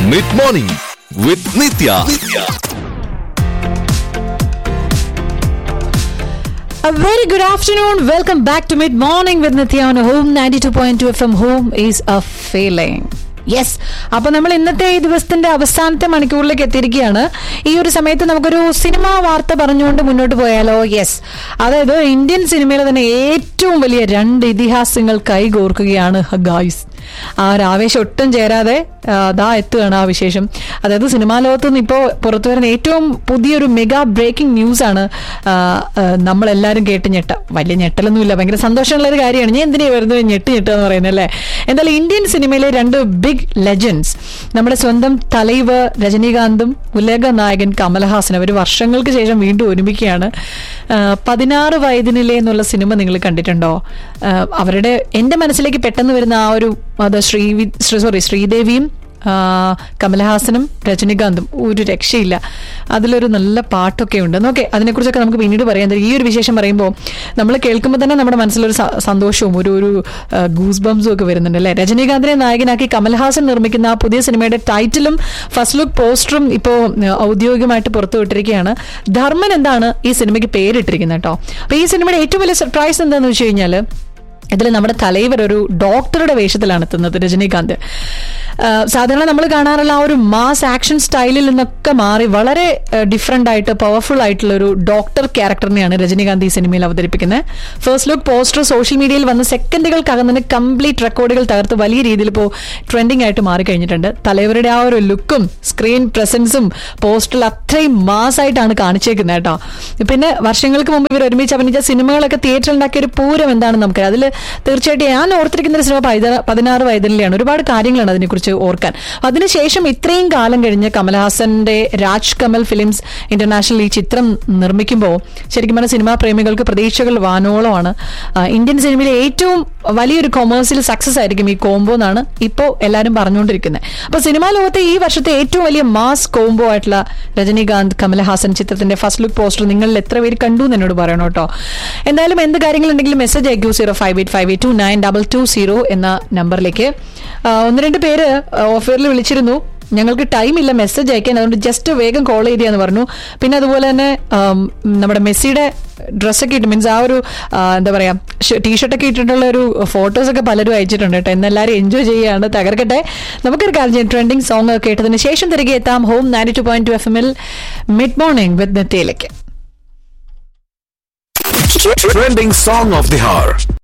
Mid morning with Nithya A very good afternoon. Welcome back to Mid Morning with Nithya on Home 92.2 FM. Home is a feeling. Yes അപ്പൊ നമ്മൾ ഇന്നത്തെ ഈ ദിവസത്തിന്റെ അവസാനത്തെ മണിക്കൂറിലേക്ക് എത്തിയിരിക്കുകയാണ് ഈ ഒരു സമയത്ത് നമുക്കൊരു സിനിമാ വാർത്ത പറഞ്ഞുകൊണ്ട് മുന്നോട്ട് പോയാലോ യെസ് അതായത് ഇന്ത്യൻ സിനിമയിലെ തന്നെ ഏറ്റവും വലിയ രണ്ട് ഇതിഹാസങ്ങൾ കൈകോർക്കുകയാണ് ഗായ്സ് ആ ഒരു ആവേശം ഒട്ടും ചേരാതെ ആ, ദാ എത്തുകയാണ് ആ വിശേഷം അതായത് സിനിമാ ലോകത്ത് നിന്ന് ഇപ്പോൾ പുറത്തു വരുന്ന ഏറ്റവും പുതിയൊരു മെഗാ ബ്രേക്കിംഗ് ന്യൂസ് ആണ് ആ, ആ, നമ്മളെല്ലാവരും കേട്ട് ഞെട്ട വലിയ ഞെട്ടലൊന്നുമില്ല ഭയങ്കര സന്തോഷമുള്ള ഒരു കാര്യമാണ് ഞാൻ എന്തിനാ വരുന്നത് ഞെട്ട് ഞെട്ടുക എന്ന് പറയുന്നത് അല്ലേ എന്തായാലും ഇന്ത്യൻ സിനിമയിലെ രണ്ട് ബിഗ് ലെജൻഡ്സ് നമ്മുടെ സ്വന്തം തലൈവ് രജനീകാന്തും ഉലക നായകൻ കമലഹാസൻ അവർ വർഷങ്ങൾക്ക് ശേഷം വീണ്ടും ഒരുമിക്കുകയാണ് ആ, പതിനാറ് വയതിനിലെ എന്നുള്ള സിനിമ നിങ്ങൾ കണ്ടിട്ടുണ്ടോ ആ, അവരുടെ എൻ്റെ മനസ്സിലേക്ക് പെട്ടെന്ന് വരുന്ന ആ ഒരു അത് ശ്രീ സോറി ശ്രീദേവിയും ആ, കമലഹാസനും രജനീകാന്തും ഒരു രക്ഷയില്ല അതിലൊരു നല്ല പാട്ടൊക്കെ ഉണ്ട് ഓക്കെ അതിനെക്കുറിച്ചൊക്കെ നമുക്ക് പിന്നീട് പറയാം എന്തായാലും ഈ ഒരു വിശേഷം പറയുമ്പോൾ നമ്മൾ കേൾക്കുമ്പോൾ തന്നെ നമ്മുടെ മനസ്സിലൊരു സ- സന്തോഷവും ഒരു ഒരു ഗൂസ് ബംസും ഒക്കെ വരുന്നുണ്ട് അല്ലേ രജനീകാന്തിനെ നായകനാക്കി കമൽഹാസൻ നിർമ്മിക്കുന്ന ആ പുതിയ സിനിമയുടെ ടൈറ്റിലും ഫസ്റ്റ് ലുക്ക് പോസ്റ്ററും ഇപ്പോൾ ഔദ്യോഗികമായിട്ട് പുറത്തുവിട്ടിരിക്കുകയാണ് ധർമ്മൻ എന്താണ് ഈ സിനിമയ്ക്ക് പേരിട്ടിരിക്കുന്നത് കേട്ടോ അപ്പൊ ഈ സിനിമയുടെ ഏറ്റവും വലിയ സർപ്രൈസ് എന്താണെന്ന് വെച്ച് കഴിഞ്ഞാൽ ഇതിൽ നമ്മുടെ തലൈവർ ഒരു ഡോക്ടറുടെ വേഷത്തിലാണ് എത്തുന്നത് രജനീകാന്ത് ആ, സാധാരണ നമ്മൾ കാണാറുള്ള ആ ഒരു മാസ് ആക്ഷൻ സ്റ്റൈലിൽ നിന്നൊക്കെ മാറി വളരെ ഡിഫറെന്റ് ആയിട്ട് പവർഫുൾ ആയിട്ടുള്ള ഒരു ഡോക്ടർ ക്യാരക്ടറിനെയാണ് രജനീകാന്ത് ഈ സിനിമയിൽ അവതരിപ്പിക്കുന്നത് ഫസ്റ്റ് ലുക്ക് പോസ്റ്റർ സോഷ്യൽ മീഡിയയിൽ വന്ന സെക്കൻഡുകൾക്കകം തന്നെ കംപ്ലീറ്റ് റെക്കോർഡുകൾ തകർത്ത് വലിയ രീതിയിൽ ഇപ്പോൾ ട്രെൻഡിങ് ആയിട്ട് മാറിക്കഴിഞ്ഞിട്ടുണ്ട് തലൈവരുടെ ആ ഒരു ലുക്കും സ്ക്രീൻ പ്രസൻസും പോസ്റ്ററിൽ അത്രയും മാസ് ആയിട്ടാണ് കാണിച്ചേക്കുന്നത് കേട്ടോ പിന്നെ വർഷങ്ങൾക്ക് മുമ്പ് ഇവർ ഒരുമിച്ച് അഭിനയിച്ച സിനിമകളൊക്കെ തിയേറ്ററിൽ ഉണ്ടാക്കിയ ഒരു പൂരം എന്താണെന്ന് നമുക്കറിയാം അതിൽ തീർച്ചയായിട്ടും ഞാൻ ഓർത്തിരിക്കുന്ന ഒരു സിനിമ പൈത- പതിനാറ് വയതിനിലെയാണ് ഒരുപാട് കാര്യങ്ങളാണ് അതിനെക്കുറിച്ച് ഓർക്കാൻ അതിനുശേഷം ഇത്രയും കാലം കഴിഞ്ഞ് കമൽഹാസന്റെ രാജ് കമൽ ഫിലിംസ് ഇന്റർനാഷണൽ ഈ ചിത്രം നിർമ്മിക്കുമ്പോൾ ശരിക്കും പറഞ്ഞാൽ സിനിമാ പ്രേമികൾക്ക് പ്രതീക്ഷകൾ വാനോളമാണ് ആ, ഇന്ത്യൻ സിനിമയിലെ ഏറ്റവും വലിയൊരു കൊമേഴ്സ്യൽ സക്സസ് ആയിരിക്കും ഈ കോംബോ എന്നാണ് ഇപ്പോൾ എല്ലാവരും പറഞ്ഞുകൊണ്ടിരിക്കുന്നത് അപ്പൊ സിനിമാ ലോകത്തെ ഈ വർഷത്തെ ഏറ്റവും വലിയ മാസ് കോംബോ ആയിട്ടുള്ള രജനീകാന്ത് കമലഹാസൻ ചിത്രത്തിന്റെ ഫസ്റ്റ് ലുക്ക് പോസ്റ്റർ നിങ്ങളിൽ എത്ര പേര് കണ്ടു എന്ന് എന്നോട് പറയണം കേട്ടോ എന്തായാലും എന്ത് കാര്യങ്ങളുണ്ടെങ്കിലും മെസ്സേജ് അയക്കൂ zero five eight five eight two nine double two zero എന്ന നമ്പറിലേക്ക് ആ, ഒന്ന് രണ്ട് പേര് ഓഫറിൽ വിളിച്ചിരുന്നു ഞങ്ങൾക്ക് ടൈം ഇല്ല മെസ്സേജ് അയക്കാൻ അതുകൊണ്ട് ജസ്റ്റ് വേഗം കോൾ ചെയ്തെന്ന് പറഞ്ഞു പിന്നെ അതുപോലെ തന്നെ ആം, നമ്മുടെ മെസ്സിയുടെ ഡ്രസ്സൊക്കെ ഇട്ട് മീൻസ് ആ ഒരു ആ, എന്താ പറയാ ടീഷർട്ടൊക്കെ ഇട്ടിട്ടുള്ള ഒരു ഫോട്ടോസ് ഒക്കെ പലരും അയച്ചിട്ടുണ്ട് കേട്ടോ ഇന്ന് എല്ലാവരും എൻജോയ് ചെയ്യുകയാണ് തകർക്കട്ടെ നമുക്കൊരു കാര്യം ചെയ്യാം ട്രെൻഡിങ് സോങ് കേട്ടതിന് ശേഷം തിരികെ എത്താം home ninety two point two F എമ്മിൽ മിഡ് മോർണിംഗ് വിത്ത് നെറ്റയിലേക്ക് trending song of the hour